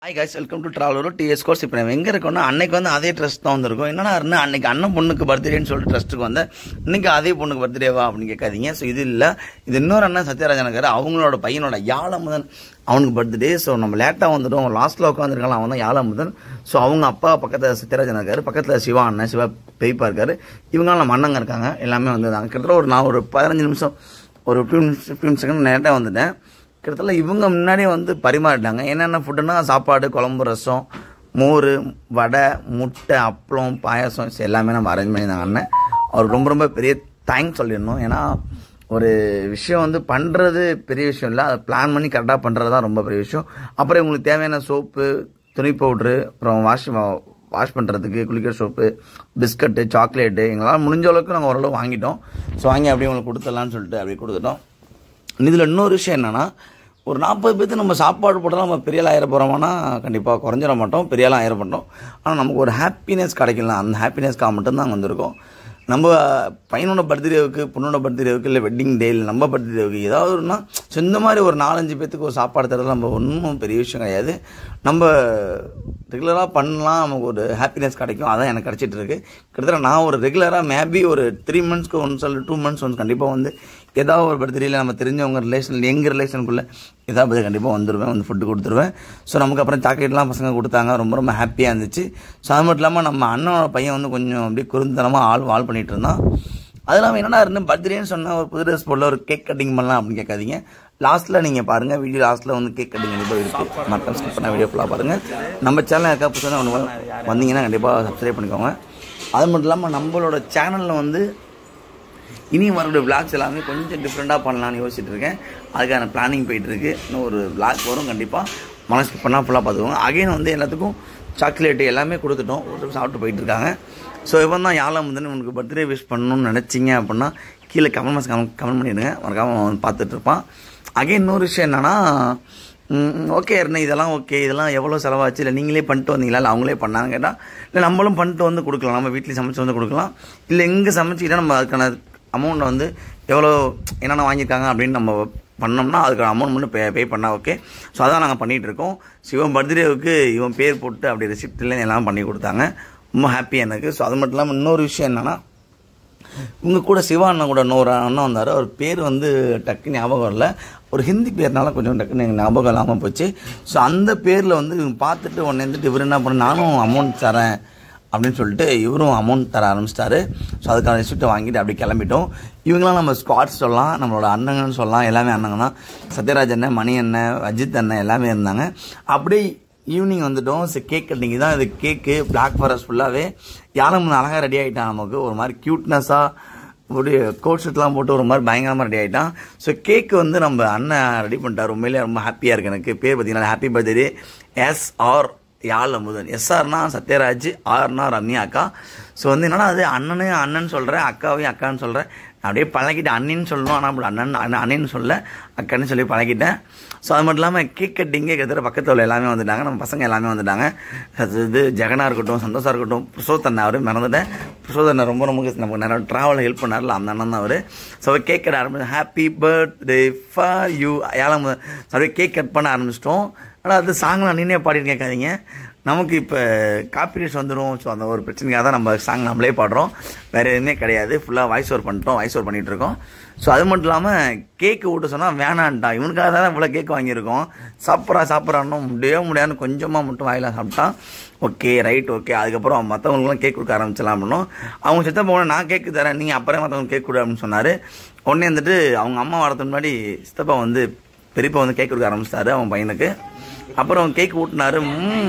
hi guys welcome to traveller TS course இப்போ நம்ம எங்கே இருக்கோம்னா அன்னைக்கு வந்து அதே ட்ரஸ்ட் தான் வந்திருக்கோம் என்னடா இருந்தால் அன்னைக்கு அண்ணன் பொண்ணுக்கு பர்த்டேன்னு சொல்லிட்டு ட்ரஸ்ட்டுக்கு வந்தேன் இன்னைக்கு அதே பொண்ணுக்கு பர்த்டேவா அப்படின்னு கேட்காதீங்க ஸோ இது இல்லை இது இன்னொரு அண்ணன் சத்யராஜன் இருக்காரு அவங்களோட பையனோட யாழமுதன் அவனுக்கு பர்த்டே ஸோ நம்ம லேட்டாக வந்துட்டோம் லாஸ்ட்டில் உட்காந்துருக்கலாம் அவன் தான் யாழமுதன் ஸோ அவங்க அப்பா பக்கத்தில் சத்யராஜன் இருக்காரு பக்கத்தில் சிவா அண்ணன் சிவா பெய்ப்பா இருக்காரு இவங்க நம்ம அண்ணங்க இருக்காங்க எல்லாமே வந்திருந்தாங்க கிட்டத்தட்ட ஒரு நான் ஒரு பதினஞ்சு நிமிஷம் ஒரு ஃபிஃப்டின் ஃபிஃப்டின் செகண்ட் நேரட்டாக வந்துட்டேன் கிட்டத்தட்ட இவங்க முன்னாடியே வந்து பரிமாறிட்டாங்க என்னென்ன ஃபுட்டுனா சாப்பாடு குழம்பு ரசம் மோர் வடை முட்டை அப்பளம் பாயாசம் இது எல்லாமே நம்ம அரேஞ்ச் பண்ணியிருந்தாங்க அண்ணன் அவர் ரொம்ப ரொம்ப பெரிய தேங்க்ஸ் சொல்லிடணும் ஏன்னா ஒரு விஷயம் வந்து பண்ணுறது பெரிய விஷயம் இல்லை அதை பிளான் பண்ணி கரெக்டாக பண்ணுறது தான் ரொம்ப பெரிய விஷயம் அப்புறம் இவங்களுக்கு தேவையான சோப்பு துணி பவுட்ரு அப்புறம் வாஷ் வாஷ் பண்ணுறதுக்கு குளிக்கிற சோப்பு பிஸ்கட்டு சாக்லேட்டு எங்களால் முடிஞ்ச அளவுக்கு நாங்கள் ஓரளவு வாங்கிட்டோம் ஸோ வாங்கி அப்படியே உங்களுக்கு கொடுத்துடலான்னு சொல்லிட்டு அப்படியே கொடுத்துட்டோம் இதில் இன்னொரு விஷயம் என்னென்னா ஒரு நாற்பது பேர்த்து நம்ம சாப்பாடு போட்டால் நம்ம பெரிய ஆள் ஆயிர போகிறோம்னா கண்டிப்பாக குறைஞ்சிட மாட்டோம் பெரிய ஆள் ஆயிர மாட்டோம் ஆனால் நமக்கு ஒரு ஹாப்பினஸ் கிடைக்கலாம் அந்த ஹாப்பினஸ்க்காக மட்டும்தான் அங்கே வந்திருக்கோம் நம்ம பையனோட பர்த்டேவுக்கு பொண்ணோட பர்த்டேவுக்கு இல்லை வெட்டிங் டே இல்லை நம்ம பர்த்டேவுக்கு ஏதாவது ஒருனா ஸோ இந்த மாதிரி ஒரு நாலஞ்சு பேத்துக்கு ஒரு சாப்பாடு தரது நம்ம ஒன்றும் பெரிய விஷயம் கிடையாது நம்ம ரெகுலராக பண்ணலாம் நமக்கு ஒரு ஹாப்பினஸ் கிடைக்கும் அதான் எனக்கு கிடச்சிட்டு இருக்கு கிட்டத்தட்ட நான் ஒரு ரெகுலராக மேபி ஒரு த்ரீ மந்த்ஸ்க்கு ஒன்ஸ் அல்ல டூ மந்த்ஸ் ஒன்ஸ் கண்டிப்பாக வந்து ஏதாவது ஒரு பர்த்டேயில் நம்ம தெரிஞ்சவங்க ரிலேஷன் எங்கள் ரிலேஷனுக்குள்ளே ஏதாவது கண்டிப்பாக வந்துடுவேன் வந்து ஃபுட்டு கொடுத்துருவேன் ஸோ நமக்கு அப்புறம் சாக்லேட்லாம் பசங்க கொடுத்தாங்க ரொம்ப ரொம்ப ஹாப்பியாக இருந்துச்சு ஸோ அது மட்டும் இல்லாமல் நம்ம அண்ணனோட பையன் வந்து கொஞ்சம் அப்படியே குறுந்தனமாக ஆள் வால் பண்ணிட்டு இருந்தான் அது இல்லாமல் என்னடா இருந்து பர்த்டேன்னு சொன்னால் ஒரு புது ட்ரெஸ் போடல ஒரு கேக் கட்டிங் பண்ணலாம் அப்படின்னு கேட்காதீங்க லாஸ்ட்டில் நீங்கள் பாருங்கள் வீடியோ லாஸ்ட்டில் வந்து கேக் கட்டிங் கண்டிப்பாக இருக்குது மட்டன் ஸ்கிப் பண்ண வீடியோ ஃபுல்லாக பாருங்கள் நம்ம சேனல் யாருக்கா புதுசாக ஒன்று வந்தீங்கன்னா கண்டிப்பாக சப்ஸ்கிரைப் பண்ணிக்கோங்க அது மட்டும் இல்லாமல் நம்மளோட சேனலில் வந்து இனி வரக்கூடிய விளாக்ஸ் எல்லாமே கொஞ்சம் டிஃப்ரெண்ட்டாக பண்ணலாம்னு யோசிச்சுட்டு இருக்கேன் அதுக்கான பிளானிங் போயிட்டு இருக்கு இன்னும் ஒரு விளாக் வரும் கண்டிப்பாக மனசு பண்ணால் ஃபுல்லாக பார்த்துக்கோங்க அகைன் வந்து எல்லாத்துக்கும் சாக்லேட்டு எல்லாமே கொடுத்துட்டோம் ஒரு சாப்பிட்டு போயிட்டு இருக்காங்க ஸோ இவன் தான் யாழம் வந்து உனக்கு பர்த்டே விஷ் பண்ணணும்னு நினச்சிங்க அப்படின்னா கீழே கமெண்ட் மாஸ் கமெண்ட் கமெண்ட் பண்ணிடுங்க மறக்காமல் அவன் பார்த்துட்டு இருப்பான் அகைன் இன்னொரு விஷயம் என்னன்னா ஓகே இருந்தேன் இதெல்லாம் ஓகே இதெல்லாம் எவ்வளோ செலவாச்சு இல்லை நீங்களே பண்ணிட்டு வந்தீங்களா இல்லை அவங்களே பண்ணாங்க கேட்டால் இல்லை நம்மளும் பண்ணிட்டு வந்து கொடுக்கலாம் நம்ம வீட்லேயும் சமைச்சு வந்து கொடுக்கலாம் இல்லை எங்கே சமைச்சிக்கிட்டா நம்ம அதுக்கான அமௌண்ட்டை வந்து எவ்வளோ என்னென்ன வாங்கியிருக்காங்க அப்படின்னு நம்ம பண்ணோம்னா அதுக்கான அமௌண்ட் மட்டும் பே பே பண்ணால் ஓகே ஸோ அதான் நாங்கள் பண்ணிகிட்டு இருக்கோம் ஸோ இவன் பர்த்டேவுக்கு இவன் பேர் போட்டு அப்படி ரெசிப்ட்லாம் எல்லாம் பண்ணி கொடுத்தாங்க ரொம்ப ஹாப்பி எனக்கு ஸோ அது மட்டும் இல்லாமல் இன்னொரு விஷயம் என்னென்னா இவங்க கூட சிவா அண்ணன் கூட இன்னொரு அண்ணன் வந்தார் அவர் பேர் வந்து டக்கு ஞாபகம் இல்லை ஒரு ஹிந்தி பேர்னால கொஞ்சம் டக்குன்னு எனக்கு ஞாபகம் இல்லாமல் போச்சு ஸோ அந்த பேரில் வந்து இவங்க பார்த்துட்டு உடனே இருந்துட்டு இவர் என்ன பண்ண நானும் அமௌண்ட் தரேன் அப்படின்னு சொல்லிட்டு இவரும் அமௌண்ட் தர ஆரம்பிச்சிட்டாரு ஸோ அதுக்கான ரெசிப்ட்டை வாங்கிட்டு அப்படி கிளம்பிட்டோம் இவங்களாம் நம்ம ஸ்குவாட்ஸ் சொல்லலாம் நம்மளோட அண்ணங்கன்னு சொல்லலாம் எல்லாமே அண்ணங்க தான் சத்யராஜ் அண்ணன் மணி அண்ணன் அஜித் அண்ணன் எல்லாமே இருந்தாங்க அப்படியே ஈவினிங் வந்துட்டோம் சரி கேக் கட்டிங் தான் இது கேக்கு பிளாக் ஃபாரஸ்ட் ஃபுல்லாகவே யாரும் அழகாக ரெடி ஆகிட்டான் நமக்கு ஒரு மாதிரி க்யூட்னஸாக ஒரு கோட் ஷர்ட்லாம் போட்டு ஒரு மாதிரி பயங்கரமாக ரெடி ஆகிட்டான் ஸோ கேக்கு வந்து நம்ம அண்ணன் ரெடி பண்ணிட்டார் உண்மையிலே ரொம்ப ஹாப்பியாக இருக்கு எனக்கு பேர் பார்த்தீங்கன்னா happy birthday S R Yazh Amudhan எஸ்ஆர்னா சத்யராஜ் ஆர்னா ரம்யா அக்கா ஸோ வந்து என்னன்னா அது அண்ணனு அண்ணன் சொல்கிறேன் அக்காவையும் அக்கான்னு சொல்கிறேன் அப்படியே பழகிட்டேன் அண்ணின்னு சொல்லணும் ஆனால் அப்படி அண்ணன் அண்ணன் அண்ணன்னு சொல்ல அக்கான்னு சொல்லி பழகிட்டேன் ஸோ அது மட்டும் இல்லாமல் கேக் கட்டிங்கே கிட்டத்தட்ட பக்கத்தில் உள்ள எல்லாமே வந்துட்டாங்க நம்ம பசங்க எல்லாமே வந்துட்டாங்க அது இது ஜெகனா இருக்கட்டும் சந்தோஷா இருக்கட்டும் புருஷோத்தண்ணா அவர் மறந்துட்டேன் புருஷோத்தண்ணா ரொம்ப ரொம்ப நமக்கு நிறைய ட்ராவலில் ஹெல்ப் பண்ணார்ல அந்த அண்ணன் தான் அவர் ஸோ அவர் கேக் கட்ட ஆரம்பிச்சு ஹாப்பி பர்த்டே ஃபார் யூ ஏழாம் அப்படியே கேக் கட் பண்ண ஆரம்பிச்சிட்டோம் ஆனால் அது சாங்லாம் நீனே பாடிட்டு கேட்காதீங்க நமக்கு இப்போ காப்பிரைட்ஸ் வந்துடும் ஸோ அந்த ஒரு பிரச்சனைக்காக தான் நம்ம சாங் நம்மளே பாடுறோம் வேறு எதுவுமே கிடையாது ஃபுல்லாக வாய்ஸ் ஓவர் பண்ணிட்டோம் வாய்ஸ் ஓவர் பண்ணிகிட்டு இருக்கோம் ஸோ அது மட்டும் இல்லாமல் கேக்கு விட்டு சொன்னால் வேணான்ட்டா இவனுக்காக தான் இவ்வளோ கேக்கு வாங்கியிருக்கோம் சாப்பிட்றா சாப்பிட்றான்னு முடியவே முடியாதுன்னு கொஞ்சமாக மட்டும் வாயில சாப்பிட்டான் ஓகே ரைட் ஓகே அதுக்கப்புறம் மற்றவங்களுக்குலாம் கேக் கொடுக்க ஆரம்பிச்சலாம் அப்படின்னும் அவங்க சித்த போன நான் கேக்கு தரேன் நீங்கள் அப்புறம் மற்றவங்க கேக் கொடு அப்படின்னு சொன்னார் உடனே வந்துட்டு அவங்க அம்மா வரதுக்கு முன்னாடி சித்தப்பா வந்து பெரியப்பா வந்து கேக் கொடுக்க ஆரம்பிச்சிட்டாரு அவன் பையனுக்கு அப்புறம் கேக் ஊட்டினாரு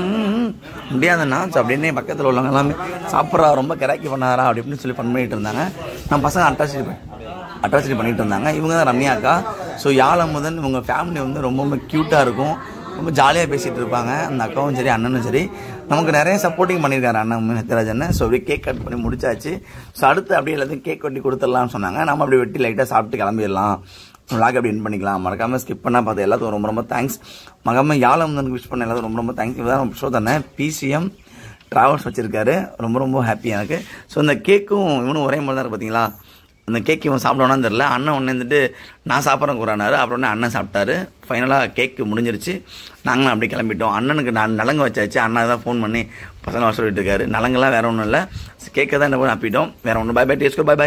முடியாதுண்ணா ஸோ அப்படின்னு பக்கத்தில் உள்ளவங்க எல்லாமே சாப்பிட்றா ரொம்ப கிராக்கி பண்ணாரா அப்படி இப்படின்னு சொல்லி ஃபன் பண்ணிட்டு இருந்தாங்க நம்ம பசங்க அட்டாச்சி அட்டாச்சி பண்ணிட்டு இருந்தாங்க இவங்க தான் ரம்யா அக்கா ஸோ யாழ் முதன் இவங்க ஃபேமிலி வந்து ரொம்ப ரொம்ப க்யூட்டாக இருக்கும் ரொம்ப ஜாலியாக பேசிகிட்டு இருப்பாங்க அந்த அக்காவும் சரி அண்ணனும் சரி நமக்கு நிறைய சப்போர்ட்டிங் பண்ணியிருக்காரு அண்ணன் சத்யராஜ் அண்ணன் ஸோ அப்படியே கேக் கட் பண்ணி முடிச்சாச்சு ஸோ அடுத்து அப்படியே எல்லாத்தையும் கேக் வெட்டி கொடுத்துடலாம்னு சொன்னாங்க நம்ம அப்படி வெட்டி லைட்டாக சாப்பிட்டு கிளம்பிடலாம் விளாக் அப்படி என் பண்ணிக்கலாம் மறக்காம ஸ்கிப் பண்ணால் பார்த்து எல்லாத்துக்கும் ரொம்ப ரொம்ப தேங்க்ஸ் மகம யாழம் விஷ் பண்ண எல்லாத்துக்கும் ரொம்ப ரொம்ப தேங்க்ஸ் இதான் ஷோ தானே பிசிஎம் ட்ராவல்ஸ் வச்சிருக்காரு ரொம்ப ரொம்ப ஹாப்பி எனக்கு ஸோ இந்த கேக்கும் இவனும் ஒரே மாதிரி தான் இருக்கு பார்த்தீங்களா அந்த கேக் இவன் சாப்பிடுவானான்னு தெரில அண்ணன் ஒன்று வந்துட்டு நான் சாப்பிட்றேன் கூறானாரு அப்புறம் உடனே அண்ணன் சாப்பிட்டாரு ஃபைனலாக கேக் முடிஞ்சிருச்சு நாங்களும் அப்படியே கிளம்பிட்டோம் அண்ணனுக்கு நான் நலங்கு வச்சாச்சு அண்ணா தான் ஃபோன் பண்ணி பசங்க வர சொல்லிட்டு இருக்காரு நலங்கெல்லாம் வேற ஒன்றும் இல்லை கேக்கை தான் என்ன பண்ணி அப்பிட்டோம் வேற ஒன்றும் பை பை டேஸ்கோ பை பை